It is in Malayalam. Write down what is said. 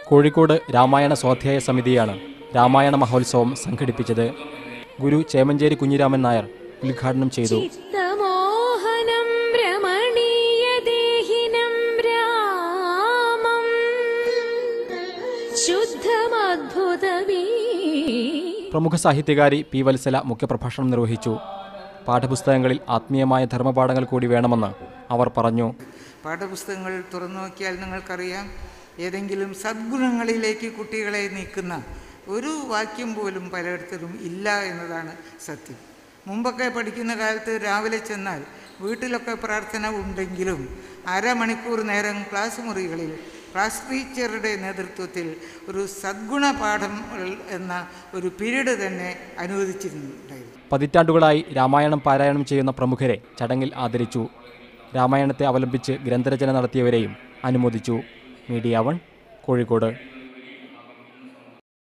കോഴിക്കോട് രാമായണ സ്വാധ്യായ സമിതിയാണ് രാമായണ മഹോത്സവം സംഘടിപ്പിച്ചത് ഗുരു ചേമഞ്ചേരി കുഞ്ഞിരാമൻ നായർ ഉദ്ഘാടനം ചെയ്തു ചിത്തമോഹനം രമണീയദേഹിനം രാമം ശുദ്ധമദ്ഭുതമീ പ്രമുഖ സാഹിത്യകാരി പി വത്സല മുഖ്യപ്രഭാഷണം നിർവഹിച്ചു പാഠപുസ്തകങ്ങളിൽ ആത്മീയമായ ധർമ്മപാഠങ്ങൾ കൂടി വേണമെന്ന് അവർ പറഞ്ഞു പാഠപുസ്തകങ്ങൾ തുറന്നു നോക്കിയാൽ നിങ്ങൾക്കറിയാം ഏതെങ്കിലും സദ്ഗുണങ്ങളിലേക്ക് കുട്ടികളെ നീക്കുന്ന ഒരു വാക്യം പോലും പലയിടത്തിലും ഇല്ല എന്നതാണ് സത്യം മുമ്പൊക്കെ പഠിക്കുന്ന കാലത്ത് രാവിലെ ചെന്നാൽ വീട്ടിലൊക്കെ പ്രാർത്ഥന ഉണ്ടെങ്കിലും അരമണിക്കൂർ നേരം ക്ലാസ് മുറികളിൽ ക്ലാസ് ടീച്ചറുടെ നേതൃത്വത്തിൽ ഒരു സദ്ഗുണ പാഠം എന്ന ഒരു പീരീഡ് തന്നെ അനുവദിച്ചിട്ടുണ്ടായിരുന്നു പതിറ്റാണ്ടുകളായി രാമായണം പാരായണം ചെയ്യുന്ന പ്രമുഖരെ ചടങ്ങിൽ ആദരിച്ചു രാമായണത്തെ അവലംബിച്ച് ഗ്രന്ഥരചന നടത്തിയവരെയും അനുമോദിച്ചു മീഡിയ വൺ കോഴിക്കോട്